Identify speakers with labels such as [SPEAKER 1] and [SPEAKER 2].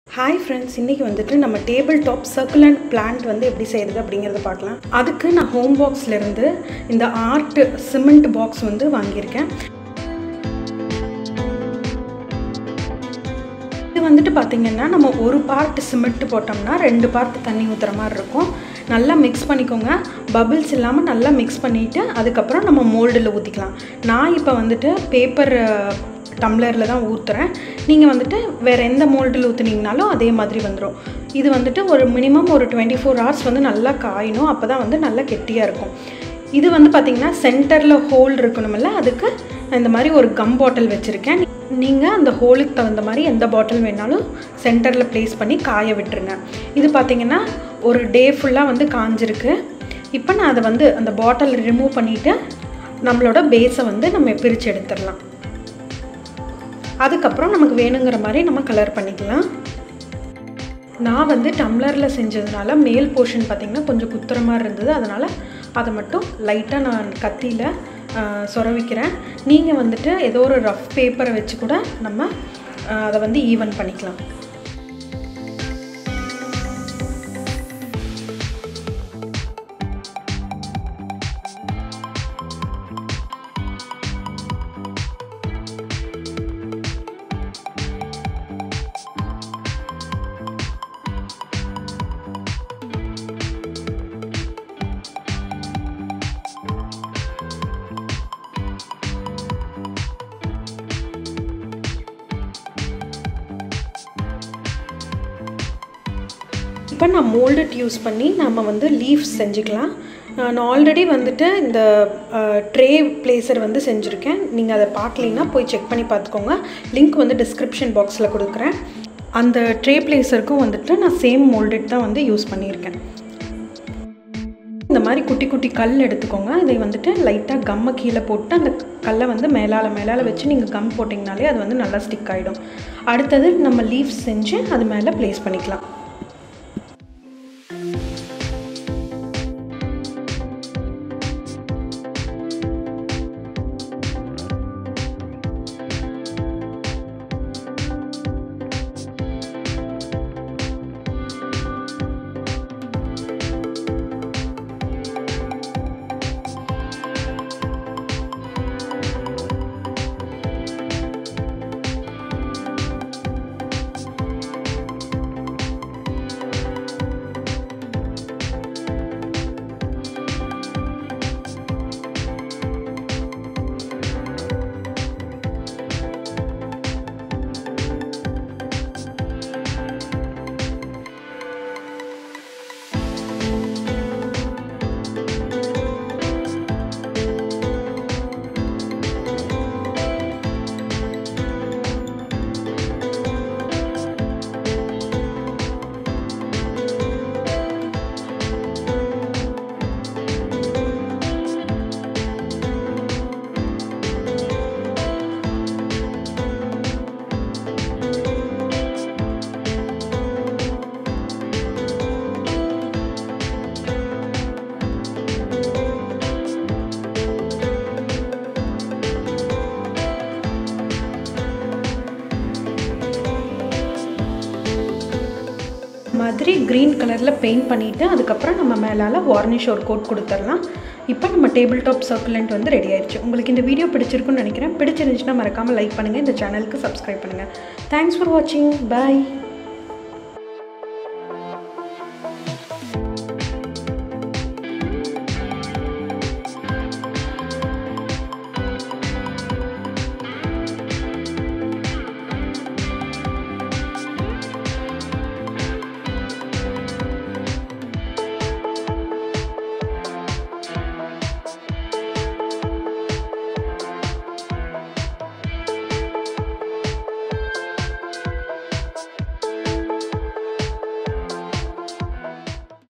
[SPEAKER 1] hi friends இன்றைக்கி வந்துட்டு நம்ம டேபிள் டாப் சர்க்குலண்ட் பிளான்ட் வந்து எப்படி செய்கிறது அப்படிங்கிறத பார்க்கலாம் அதுக்கு நான் ஹோம் பாக்ஸ்லேருந்து இந்த ஆர்ட் சிமெண்ட் பாக்ஸ் வந்து வாங்கியிருக்கேன் இது வந்துட்டு பார்த்திங்கன்னா நம்ம ஒரு பார்ட் சிமெண்ட் போட்டோம்னா ரெண்டு பார்ட் தண்ணி ஊற்றுற மாதிரி இருக்கும் நல்லா மிக்ஸ் பண்ணிக்கோங்க பபிள்ஸ் இல்லாமல் நல்லா மிக்ஸ் பண்ணிவிட்டு அதுக்கப்புறம் நம்ம மோல்டில் ஊற்றிக்கலாம் நான் இப்போ வந்துட்டு பேப்பர் டம்ளரில் தான் ஊற்றுறேன் நீங்கள் வந்துட்டு வேறு எந்த மோல்டில் ஊற்றுனீங்கனாலும் அதே மாதிரி வந்துடும் இது வந்துட்டு ஒரு மினிமம் ஒரு டுவெண்ட்டி ஃபோர் ஹவர்ஸ் வந்து நல்லா காயணும் அப்போ தான் வந்து நல்லா கெட்டியாக இருக்கும் இது வந்து பார்த்திங்கன்னா சென்டரில் ஹோல் இருக்கணுமில்ல அதுக்கு நான் இந்த மாதிரி ஒரு கம் பாட்டில் வச்சுருக்கேன் நீங்கள் அந்த ஹோலுக்கு தகுந்த மாதிரி எந்த பாட்டில் வேணாலும் சென்டரில் ப்ளேஸ் பண்ணி காய விட்டுருங்க இது பார்த்திங்கன்னா ஒரு டே ஃபுல்லாக வந்து காஞ்சிருக்கு இப்போ நான் அதை வந்து அந்த பாட்டில் ரிமூவ் பண்ணிவிட்டு நம்மளோட பேஸை வந்து நம்ம பிரித்து எடுத்துடலாம் அதுக்கப்புறம் நமக்கு வேணுங்கிற மாதிரி நம்ம கலர் பண்ணிக்கலாம் நான் வந்து டம்ளரில் செஞ்சதுனால மேல் போர்ஷன் பார்த்திங்கன்னா கொஞ்சம் குத்துற மாதிரி இருந்தது அதனால் அதை மட்டும் லைட்டாக நான் கத்தியில் சொரவிக்கிறேன் நீங்கள் வந்துட்டு ஏதோ ஒரு ரஃப் பேப்பரை வச்சு கூட நம்ம அதை வந்து ஈவன் பண்ணிக்கலாம் இப்போ நான் மோல்டட் யூஸ் பண்ணி நம்ம வந்து லீவ்ஸ் செஞ்சுக்கலாம் நான் ஆல்ரெடி வந்துட்டு இந்த ட்ரே பிளேசர் வந்து செஞ்சுருக்கேன் நீங்கள் அதை பார்க்கலிங்கன்னா போய் செக் பண்ணி பார்த்துக்கோங்க லிங்க் வந்து டிஸ்கிரிப்ஷன் பாக்ஸில் கொடுக்குறேன் அந்த ட்ரே பிளேசருக்கும் வந்துட்டு நான் சேம் மோல்டட் தான் வந்து யூஸ் பண்ணியிருக்கேன் இந்த மாதிரி குட்டி குட்டி கல் எடுத்துக்கோங்க இதை வந்துட்டு லைட்டாக கம்மை கீழே போட்டு அந்த கல்லை வந்து மேலால் மேலால் வச்சு நீங்கள் கம் போட்டிங்கனாலே அது வந்து நல்லா ஸ்டிக் ஆகிடும் அடுத்தது நம்ம லீவ்ஸ் செஞ்சு அது மேலே ப்ளேஸ் பண்ணிக்கலாம் மாதிரி க்ரீன் கலரில் பெயிண்ட் பண்ணிவிட்டு அதுக்கப்புறம் நம்ம மேலால் வார்னிஷ் ஒரு கோட் கொடுத்துடலாம் இப்போ நம்ம டேபிள் டாப் சர்க்குலண்ட் வந்து ரெடி ஆயிடுச்சு உங்களுக்கு இந்த வீடியோ பிடிச்சிருக்குன்னு நினைக்கிறேன் பிடிச்சிருந்துச்சுன்னா மறக்காமல் லைக் பண்ணுங்கள் இந்த சேனலுக்கு சப்ஸ்கிரைப் பண்ணுங்கள் தேங்க்ஸ் ஃபார் வாட்சிங் பாய்